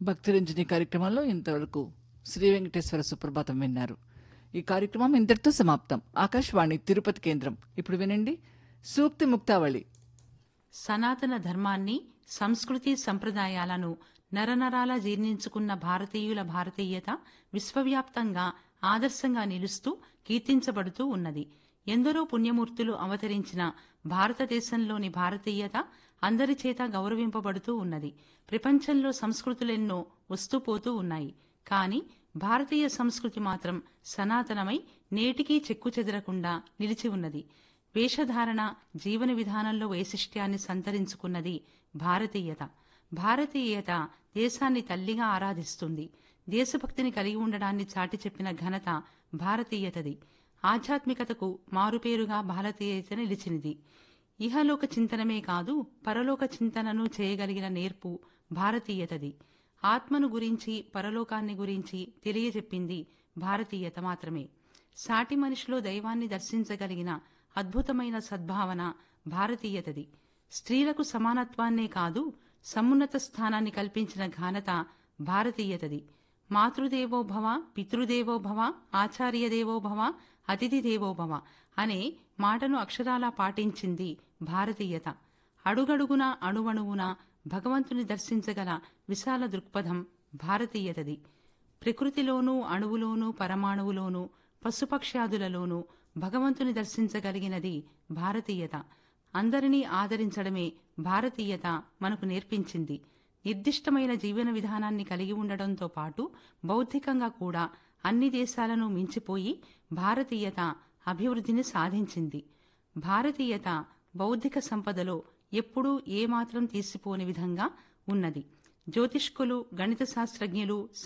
భక్తిరంజని కార్యక్రమంలో ఇంతవరకు శ్రీ వెంకటేశ్వర సుప్రభాతం విన్నారు ఈ కార్యక్రమం ఇంతటితో సమాప్తం ఆకాశవాణి తిరుపతి కేంద్రం ఇప్పుడు వినండి సూక్తి ముక్తావళి సనాతన ధర్మాన్ని సంస్కృతి సంప్రదాయాలను నరనరాల జీర్ణించుకున్న భారతీయుల భారతీయత విశ్వవ్యాప్తంగా ఆదర్శంగా నిలుస్తూ కీర్తించబడుతూ ఉన్నది ఎందరో పుణ్యమూర్తులు అవతరించిన భారతదేశంలోని భారతీయత అందరి చేత గౌరవింపబడుతూ ఉన్నది ప్రపంచంలో సంస్కృతులెన్నో వస్తూ పోతూ ఉన్నాయి కాని భారతీయ సంస్కృతి మాత్రం సనాతనమై నేటికీ చెక్కు చెదరకుండా నిలిచి ఉన్నది వేషధారణ జీవన విధానంలో వైశిష్ట్యాన్ని సంతరించుకున్నది భారతీయత భారతీయత దేశాన్ని తల్లిగా ఆరాధిస్తుంది దేశభక్తిని కలిగి ఉండడాన్ని చాటి చెప్పిన ఘనత భారతీయతది ఆధ్యాత్మికతకు మారుపేరుగా భారతీయత నిలిచినది ఇహలోక చింతనమే కాదు పరలోక చింతనను చేయగలిగిన నేర్పు భారతీయతది ఆత్మను గురించి పరలోకాన్ని గురించి తెలియజెప్పింది భారతీయత మాత్రమే సాటి మనిషిలో దైవాన్ని దర్శించగలిగిన అద్భుతమైన సద్భావన భారతీయతది స్త్రీలకు సమానత్వాన్నే కాదు సమున్నత స్థానాన్ని కల్పించిన ఘనత భారతీయతది మాతృదేవో భవ పితృదేవో భవ ఆచార్యదేవో భవ అతిథి దేవో భవ అనే మాటను అక్షరాలా పాటించింది భారతీయత అడుగడుగున అణువణువున భగవంతుని దర్శించగల విశాల దృక్పథం భారతీయతది ప్రకృతిలోనూ అణువులోనూ పరమాణువులోనూ పశుపక్ష్యాదులలోనూ భగవంతుని దర్శించగలిగినది భారతీయత అందరినీ ఆదరించడమే భారతీయత మనకు నేర్పించింది నిర్దిష్టమైన జీవన విధానాన్ని కలిగి ఉండడంతో పాటు బౌద్ధికంగా కూడా అన్ని దేశాలను మించిపోయి భారతీయత అభివృద్ధిని సాధించింది భారతీయత బౌద్ధిక సంపదలో ఎప్పుడూ ఏమాత్రం తీసిపోని విధంగా ఉన్నది జ్యోతిష్కులు గణిత శాస్త్రజ్ఞులు